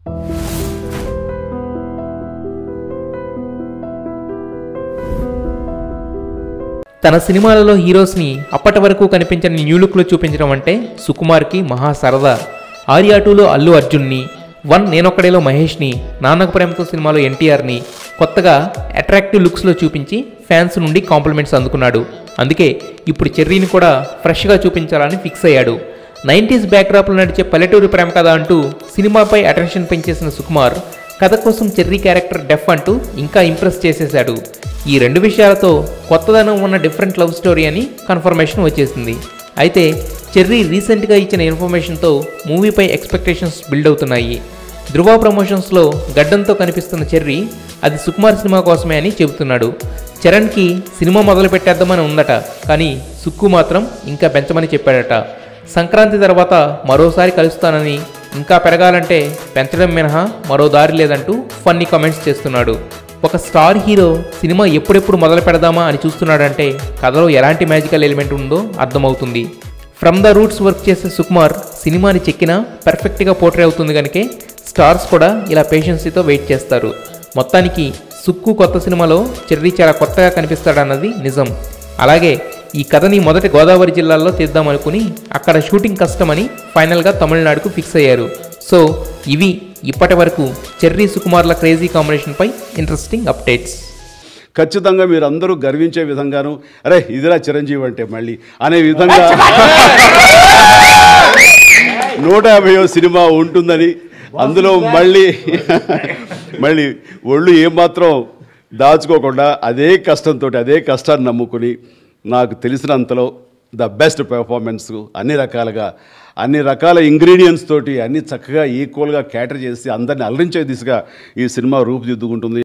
తన సినిమాలలో హీరోస్ని అప్పటి వరకు కనిపించని న్యూ లుక్లో చూపించడం అంటే సుకుమార్కి మహా సరదా ఆర్యా టూలో అల్లు అర్జున్ని వన్ నేనొక్కడేలో మహేష్ని నాన్నకు ప్రేమతో సినిమాలో ఎన్టీఆర్ని కొత్తగా అట్రాక్టివ్ లుక్స్లో చూపించి ఫ్యాన్స్ నుండి కాంప్లిమెంట్స్ అందుకున్నాడు అందుకే ఇప్పుడు చెర్రీని కూడా ఫ్రెష్గా చూపించాలని ఫిక్స్ అయ్యాడు నైంటీస్ బ్యాక్డ్రాప్లో నడిచే పల్లెటూరి ప్రేమ కథ అంటూ సినిమాపై అటెన్షన్ పెంచేసిన సుకుమార్ కథ కోసం చెర్రీ క్యారెక్టర్ డెఫ్ అంటూ ఇంకా ఇంప్రెస్ చేసేశాడు ఈ రెండు విషయాలతో కొత్తదనం ఉన్న డిఫరెంట్ లవ్ స్టోరీ అని కన్ఫర్మేషన్ వచ్చేసింది అయితే చెర్రీ రీసెంట్గా ఇచ్చిన ఇన్ఫర్మేషన్తో మూవీపై ఎక్స్పెక్టేషన్స్ బిల్డ్ అవుతున్నాయి ధృవ ప్రమోషన్స్లో గడ్డంతో కనిపిస్తున్న చెర్రీ అది సుకుమార్ సినిమా కోసమే అని చెబుతున్నాడు చరణ్కి సినిమా మొదలు పెట్టేద్దామని ఉందట కానీ సుక్కు మాత్రం ఇంకా పెంచమని చెప్పాడట సంక్రాంతి తర్వాత మరోసారి కలుస్తానని ఇంకా పెరగాలంటే పెంచడం మినహా మరో దారి లేదంటూ ఫన్నీ కామెంట్స్ చేస్తున్నాడు ఒక స్టార్ హీరో సినిమా ఎప్పుడెప్పుడు మొదలు పెడదామా అని చూస్తున్నాడంటే కథలో ఎలాంటి మ్యాజికల్ ఎలిమెంట్ ఉందో అర్థమవుతుంది ఫ్రమ్ ద రూట్స్ వర్క్ చేసే సుకుమార్ సినిమాని చెక్కినా పర్ఫెక్ట్గా పోర్ట్రే అవుతుంది కనుకే స్టార్స్ కూడా ఇలా పేషెన్సీతో వెయిట్ చేస్తారు మొత్తానికి సుక్కు కొత్త సినిమాలో చెర్రీ చాలా కొత్తగా కనిపిస్తాడన్నది నిజం అలాగే ఈ కథని మొదటి గోదావరి జిల్లాలో తీద్దామనుకుని అక్కడ షూటింగ్ కష్టమని ఫైనల్గా తమిళనాడుకు ఫిక్స్ అయ్యారు సో ఇవి ఇప్పటి వరకు చెర్రీ సుకుమార్ల క్రేజీ కాంబినేషన్పై ఇంట్రెస్టింగ్ అప్డేట్స్ ఖచ్చితంగా మీరు అందరూ గర్వించే విధంగాను అరే ఇదిరా చిరంజీవి అంటే మళ్ళీ అనే విధంగా నూట యాభైవ సినిమా ఉంటుందని అందులో మళ్ళీ మళ్ళీ ఒళ్ళు ఏమాత్రం దాచుకోకుండా అదే కష్టంతో అదే కష్టాన్ని నమ్ముకుని నాకు తెలిసినంతలో ద బెస్ట్ పెర్ఫార్మెన్స్ అన్ని రకాలుగా అన్ని రకాల ఇంగ్రీడియంట్స్ తోటి అన్ని చక్కగా ఈక్వల్గా క్యాటర్ చేసి అందరిని అలరించే దిశగా ఈ సినిమా రూపుదిద్దుకుంటుంది